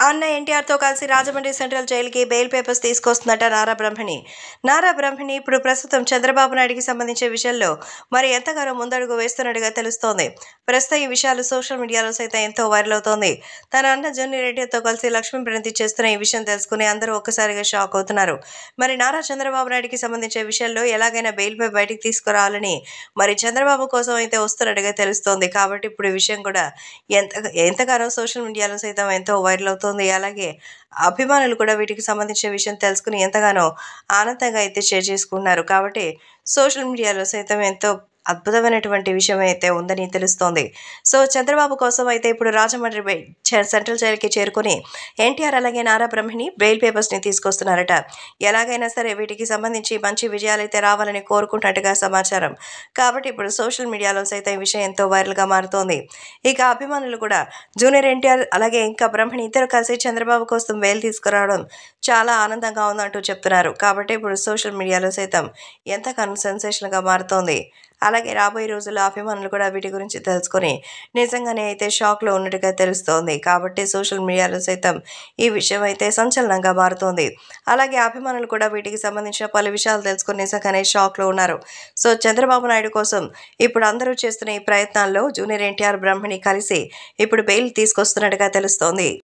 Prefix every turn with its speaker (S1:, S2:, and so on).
S1: అన్న ఎన్టీఆర్తో కలిసి రాజమండ్రి సెంట్రల్ జైలుకి బెయిల్ పేపర్స్ తీసుకొస్తుందట నారా బ్రహ్మణి నారా బ్రహ్మణి ఇప్పుడు ప్రస్తుతం చంద్రబాబు నాయుడికి సంబంధించిన విషయంలో మరి ఎంతగానో ముందడుగు వేస్తున్నట్టుగా తెలుస్తోంది ప్రస్తుతం ఈ విషయాలు సోషల్ మీడియాలో సైతం ఎంతో వైరల్ అవుతోంది తన అన్న జూనియర్ ఎన్టీఆర్తో కలిసి లక్ష్మీ ప్రణతి చేస్తున్న ఈ విషయం తెలుసుకుని అందరూ ఒక్కసారిగా షాక్ అవుతున్నారు మరి నారా చంద్రబాబు నాయుడికి సంబంధించిన విషయంలో ఎలాగైనా బెయిల్పై బయటికి తీసుకురావాలని మరి చంద్రబాబు కోసం అయితే వస్తున్నట్టుగా తెలుస్తోంది కాబట్టి ఇప్పుడు ఈ విషయం కూడా ఎంత ఎంతగానో సోషల్ మీడియాలో సైతం ఎంతో వైరల్ అవుతోంది అలాగే అభిమానులు కూడా వీటికి సంబంధించిన విషయం తెలుసుకుని ఎంతగానో ఆనందంగా అయితే షేర్ చేసుకుంటున్నారు కాబట్టి సోషల్ మీడియాలో సైతం ఎంతో అద్భుతమైనటువంటి విషయం అయితే ఉందని తెలుస్తోంది సో చంద్రబాబు కోసం అయితే ఇప్పుడు రాజమండ్రి బె- చే- సెంట్రల్ జైలుకి చేరుకుని ఎన్టీఆర్ అలాగే నారా బ్రహ్మణి బెయిల్ పేపర్స్ని తీసుకొస్తున్నారట ఎలాగైనా సరే వీటికి సంబంధించి మంచి విజయాలు అయితే రావాలని కోరుకుంటున్నట్టుగా సమాచారం కాబట్టి ఇప్పుడు సోషల్ మీడియాలో సైతం ఈ విషయం ఎంతో వైరల్గా మారుతోంది ఇక అభిమానులు కూడా జూనియర్ ఎన్టీఆర్ అలాగే ఇంకా బ్రహ్మణి ఇద్దరు కలిసి చంద్రబాబు కోసం బెయిల్ తీసుకురావడం చాలా ఆనందంగా ఉందంటూ చెప్తున్నారు కాబట్టి ఇప్పుడు సోషల్ మీడియాలో సైతం ఎంతగానో సెన్సేషన్గా మారుతోంది అలాగే రాబోయే రోజుల్లో అభిమానులు కూడా వీటి గురించి తెలుసుకొని నిజంగానే అయితే షాక్లో ఉన్నట్టుగా తెలుస్తోంది కాబట్టి సోషల్ మీడియాలో సైతం ఈ విషయం అయితే సంచలనంగా మారుతోంది అలాగే అభిమానులు కూడా వీటికి సంబంధించిన పలు విషయాలు తెలుసుకొని నిజంగానే షాక్లో ఉన్నారు సో చంద్రబాబు నాయుడు కోసం ఇప్పుడు అందరూ చేస్తున్న ఈ ప్రయత్నాల్లో జూనియర్ ఎన్టీఆర్ బ్రహ్మణి కలిసి ఇప్పుడు బెయిల్ తీసుకొస్తున్నట్టుగా తెలుస్తోంది